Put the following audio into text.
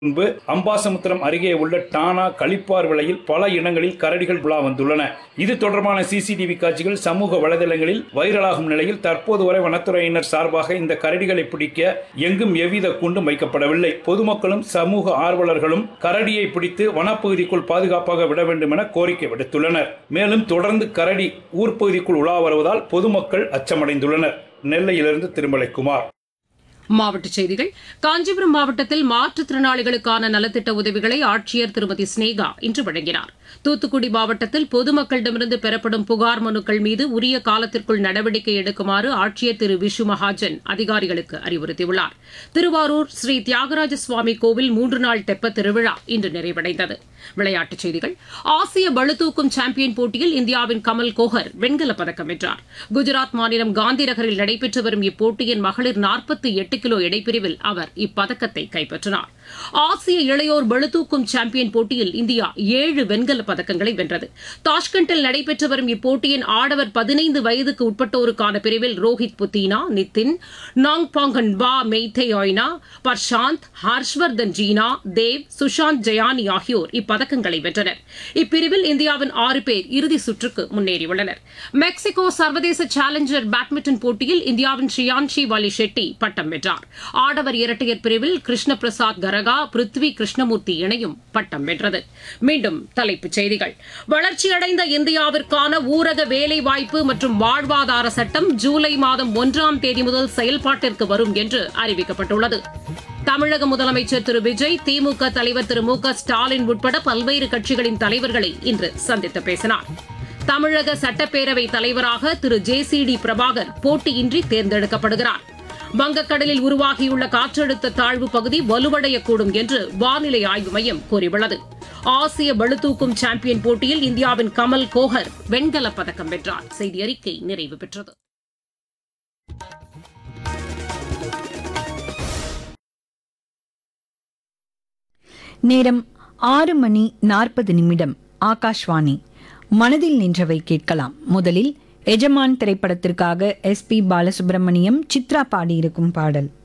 முன்பு அம்பாசமுத்திரம் அருகே உள்ள டானா களிப்பார் விலையில் பல இடங்களில் கரடிகள் உலா வந்துள்ளன இது தொடர்பான சிசிடிவி காட்சிகள் சமூக வலைதளங்களில் வைரலாகும் நிலையில் தற்போது வரை வனத்துறையினர் சார்பாக இந்த கரடிகளை பிடிக்க எங்கும் எவ்வித குண்டும் வைக்கப்படவில்லை பொதுமக்களும் சமூக ஆர்வலர்களும் கரடியை பிடித்து வனப்பகுதிக்குள் பாதுகாப்பாக விட வேண்டும் என கோரிக்கை விடுத்துள்ளனர் மேலும் தொடர்ந்து கரடி ஊர்ப்பகுதிக்குள் உலா வருவதால் பொதுமக்கள் அச்சமடைந்துள்ளனர் நெல்லையிலிருந்து திருமலைக்குமார் மாவட்டச் செய்திகள் காஞ்சிபுரம் மாவட்டத்தில் மாற்றுத்திறனாளிகளுக்கான நலத்திட்ட உதவிகளை ஆட்சியர் திருமதி ஸ்னேகா இன்று வழங்கினார் தூத்துக்குடி மாவட்டத்தில் பொதுமக்களிடமிருந்து பெறப்படும் புகார் மனுக்கள் மீது உரிய காலத்திற்குள் நடவடிக்கை எடுக்குமாறு ஆட்சியர் திரு விஷு மகாஜன் அதிகாரிகளுக்கு அறிவுறுத்தியுள்ளார் திருவாரூர் ஸ்ரீ தியாகராஜ சுவாமி கோவில் மூன்று நாள் தெப்ப திருவிழா இன்று நிறைவடைந்தது விளையாட்டுச் செய்திகள் ஆசிய பளுதூக்கும் சாம்பியன் போட்டியில் இந்தியாவின் கமல் கோஹர் வெண்கலப் பதக்கம் வென்றார் குஜராத் மாநிலம் காந்தி நகரில் நடைபெற்று வரும் இப்போட்டியின் மகளிர் நாற்பத்தி எட்டு கிலோ எடைப்பிரிவில் அவர் இப்பதக்கத்தை கைப்பற்றினார் ஆசிய இளையோர் பளுதூக்கும் சாம்பியன் போட்டியில் இந்தியா ஏழு வெண்கலப் பதக்கங்களை வென்றது தாஷ்கண்டில் நடைபெற்று வரும் இப்போட்டியின் ஆடவர் பதினைந்து வயதுக்கு உட்பட்டோருக்கான பிரிவில் ரோஹித் புத்தீனா நிதின் நாங்பாங்கன் பா மெய்தேயாய்னா பர்ஷாந்த் ஹர்ஷ்வர்தன் ஜீனா தேவ் சுஷாந்த் ஜயானி ஆகியோர் இப்பதக்கங்களை வென்றனர் இப்பிரிவில் இந்தியாவின் ஆறு பேர் இறுதி சுற்றுக்கு முன்னேறியுள்ளனர் மெக்சிகோ சர்வதேச சேலஞ்சர் பேட்மிண்டன் போட்டியில் இந்தியாவின் ஷியான்ஷி வாலி ஷெட்டி பட்டம் வென்றார் ஆடவர் இரட்டையர் பிரிவில் கிருஷ்ண பிரசாத் கரகா பிருத்வி கிருஷ்ணமூர்த்தி இணையும் பட்டம் வென்றது மீண்டும் தலைப்புச் செய்திகள் வளர்ச்சியடைந்த இந்தியாவிற்கான ஊரக வேலைவாய்ப்பு மற்றும் வாழ்வாதார சட்டம் ஜூலை மாதம் ஒன்றாம் தேதி முதல் செயல்பாட்டிற்கு வரும் என்று அறிவிக்கப்பட்டுள்ளது தமிழக முதலமைச்சர் திரு விஜய் திமுக தலைவர் திரு மு க ஸ்டாலின் உட்பட பல்வேறு கட்சிகளின் தலைவர்களை இன்று சந்தித்து பேசினார் தமிழக சட்டப்பேரவை தலைவராக திரு ஜே சி டி பிரபாகர் போட்டியின்றி தேர்ந்தெடுக்கப்படுகிறார் வங்கக்கடலில் உருவாகியுள்ள காற்றழுத்த தாழ்வு பகுதி வலுவடையக்கூடும் என்று வானிலை ஆய்வு மையம் கூறியுள்ளது ஆசிய பளுதூக்கும் சாம்பியன் போட்டியில் இந்தியாவின் கமல் கோஹர் வெண்கலப் பதக்கம் வென்றார் செய்தி அறிக்கை நிறைவு பெற்றது நேரம் ஆறு மணி நாற்பது நிமிடம் ஆகாஷ்வாணி மனதில் நின்றவை கேட்கலாம் முதலில் எஜமான் திரைப்படத்திற்காக எஸ் பி பாலசுப்ரமணியம் சித்ரா பாடியிருக்கும் பாடல்